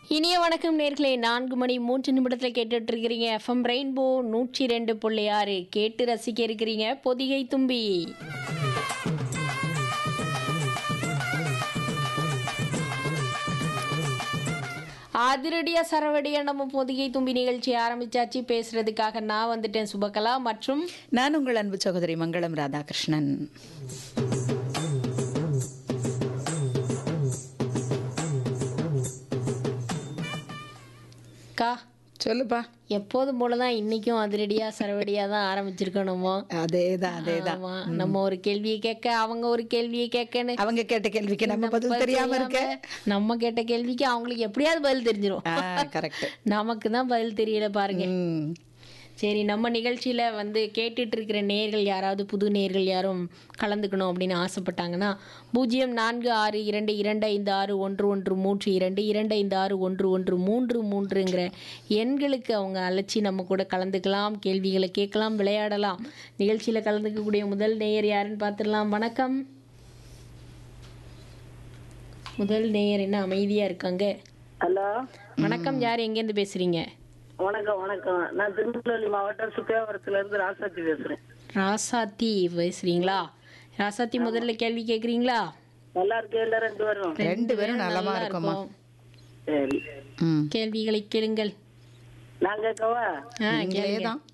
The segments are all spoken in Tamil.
இனிய வணக்கம் நேர்களே நான்கு மணி மூன்று நிமிடத்தில் கேட்டுட்டு இருக்கிறீங்க எஃப்எம் ரெயின்போ நூற்றி ரெண்டு புள்ளி ஆறு கேட்டு ரசிக்க இருக்கிறீங்க பொதிகை தும்பி அதிரடியா சரவடியா நம்ம பொதிகை தும்பி நிகழ்ச்சி ஆரம்பிச்சாச்சு பேசுறதுக்காக நான் வந்துட்டேன் சுபகலா மற்றும் நான் உங்கள் அன்பு சகோதரி மங்களம் ராதாகிருஷ்ணன் கா சொல்லுப்பா எப்போதும் போலதான் இன்னைக்கும் அதிரடியா சரவடியா தான் ஆரம்பிச்சிருக்கணுமோ அதேதான் அதேதான் ஆமா நம்ம ஒரு கேள்வியை கேட்க அவங்க ஒரு கேள்வியை கேட்கன்னு அவங்க கேட்ட கேள்விக்கு நம்ம பதில் தெரியாம இருக்க நம்ம கேட்ட கேள்விக்கு அவங்களுக்கு எப்படியாவது பதில் தெரிஞ்சிரும் கரெக்ட் நமக்கு தான் பதில் தெரியல பாருங்க சரி நம்ம நிகழ்ச்சியில வந்து கேட்டுட்டு இருக்கிற நேர்கள் யாராவது புது நேர்கள் யாரும் கலந்துக்கணும் அப்படின்னு ஆசைப்பட்டாங்கன்னா பூஜ்ஜியம் நான்கு ஆறு இரண்டு இரண்டு ஐந்து ஆறு ஒன்று ஒன்று மூன்று இரண்டு இரண்டு ஐந்து ஆறு ஒன்று ஒன்று மூன்று மூன்றுங்கிற எண்களுக்கு அவங்க அழைச்சி நம்ம கூட கலந்துக்கலாம் கேள்விகளை கேட்கலாம் விளையாடலாம் நிகழ்ச்சியில கலந்துக்கக்கூடிய முதல் நேயர் யாருன்னு பார்த்துடலாம் வணக்கம் முதல் நேயர் என்ன அமைதியா இருக்காங்க ஹலோ வணக்கம் யார் எங்கேருந்து பேசுறீங்க வணக்கம் வணக்கம் நான் திருநெல்வேலி மாவட்டம் சுப்பியாபுரத்துல இருந்து ராசாத்தி பேசுறேன் ராசாத்தி பேசுறீங்களா ராசாத்தி முதல்ல கேள்வி கேக்குறீங்களா நல்லா இருக்கேன் ரெண்டு பேரும் ரெண்டு பேரும் நலமா நல்லா இருக்கோமா இருக்கும். சரி ம் கேள்விகளை கேளுங்கள் நான் கேட்கவா ஆ, நீங்களே கேளுங்க. தான்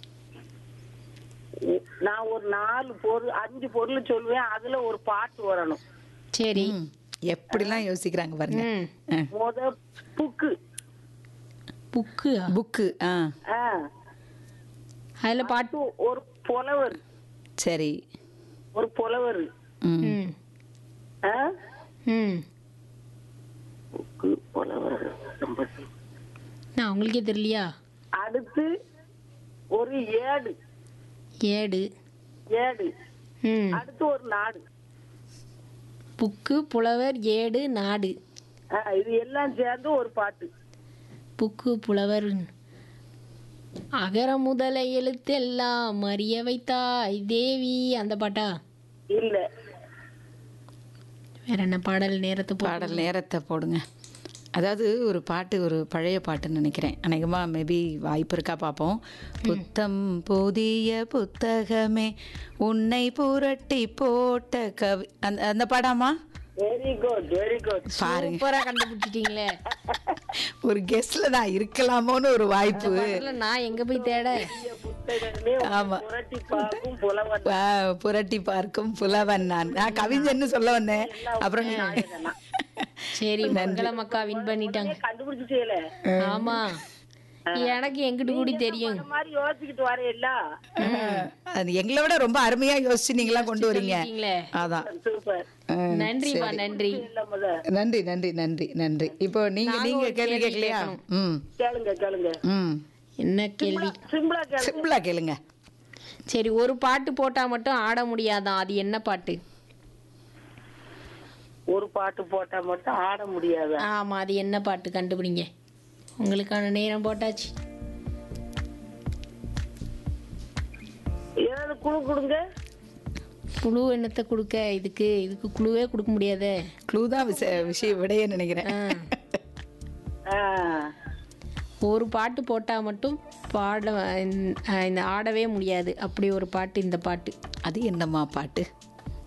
நான் ஒரு நாலு பொருள் அஞ்சு பொருள் சொல்லுவேன் அதுல ஒரு பாட்டு வரணும் சரி ம். எப்படிலாம் யோசிக்கிறாங்க பாருங்க ம் முத புக்கு புக்கு புக்கு ஆ ஆ, அதுல பாட்டு அடுத்து ஒரு புலவர் சரி ஒரு புலவர் ம் ம் ஆ? ம் புக்கு புலவர் ரொம்ப நான் உங்களுக்கே தெரியலையா அடுத்து ஒரு ஏடு ஏடு ஏடு ம் அடுத்து ஒரு நாடு புக்கு புலவர் ஏடு நாடு ஆ, இது எல்லாம் சேர்ந்து ஒரு பாட்டு புக்கு புலவர் அகர முதல எழுத்தெல்லாம் அறிய வைத்தாய் தேவி அந்த பாட்டா இல்ல வேற என்ன பாடல் நேரத்தை போ பாடல் நேரத்தை போடுங்க அதாவது ஒரு பாட்டு ஒரு பழைய பாட்டுன்னு நினைக்கிறேன் அநேகமாக மேபி வாய்ப்பு இருக்கா பார்ப்போம் புத்தம் புதிய புத்தகமே உன்னை புரட்டி போட்ட கவி அந்த அந்த பாடாமா வெரி குட் வெரி குட் பாருங்க சூப்பரா கண்டுபிடிச்சிட்டீங்களே ஒரு கெஸ்ட்ல நான் இருக்கலாமோன்னு ஒரு வாய்ப்பு முதல்ல நான் எங்க போய் தேட புத்தகமே ஆமா. புரட்டி பார்க்கும் புலவன் ஆ, புரட்டி பார்க்கும் புலவன் நான் நான் கவிஞன்னு சொல்ல வந்தேன் அப்புறம் நீ சரி மங்களம் அக்கா வின் பண்ணிட்டாங்க கண்டுபிடிச்சிட்டேல ஆமா எனக்கு எங்கிட்டு கூடி தெரியும் இந்த மாதிரி யோசிச்சுக்கிட்டு வரையில அது எங்களை விட ரொம்ப அருமையா யோசிச்சு நீங்களாம் கொண்டு வரீங்க இருக்கீங்களே. அதான் சூப்பர் ஆ, நன்றிப்பா நன்றி இல்ல முத நன்றி நன்றி நன்றி நன்றி இப்போ நீங்க நாங்க நீங்க ஒரு கேள்வி கேள்வி கேட்கலையா ம் கேளுங்க கேளுங்க ம் என்ன கேள்வி சிம்பிளா கேளுங்க சிம்பிளா கேளுங்க சரி ஒரு பாட்டு போட்டா மட்டும் ஆட முடியாதான் அது என்ன பாட்டு ஒரு பாட்டு போட்டா மட்டும் ஆட முடியாது ஆமா அது என்ன பாட்டு கண்டுபிடிங்க உங்களுக்கான நேரம் போட்டாச்சு ஏதாவது குழு கொடுங்க குழு என்னத்தை கொடுக்க இதுக்கு இதுக்கு குழுவே கொடுக்க முடியாதே க்ளூ தான் விஷ விஷய விடைய நினைக்கிறேன் ஆ. ஆ, ஒரு பாட்டு போட்டா மட்டும் பாட இந்த ஆடவே முடியாது அப்படி ஒரு பாட்டு இந்த பாட்டு அது என்னம்மா பாட்டு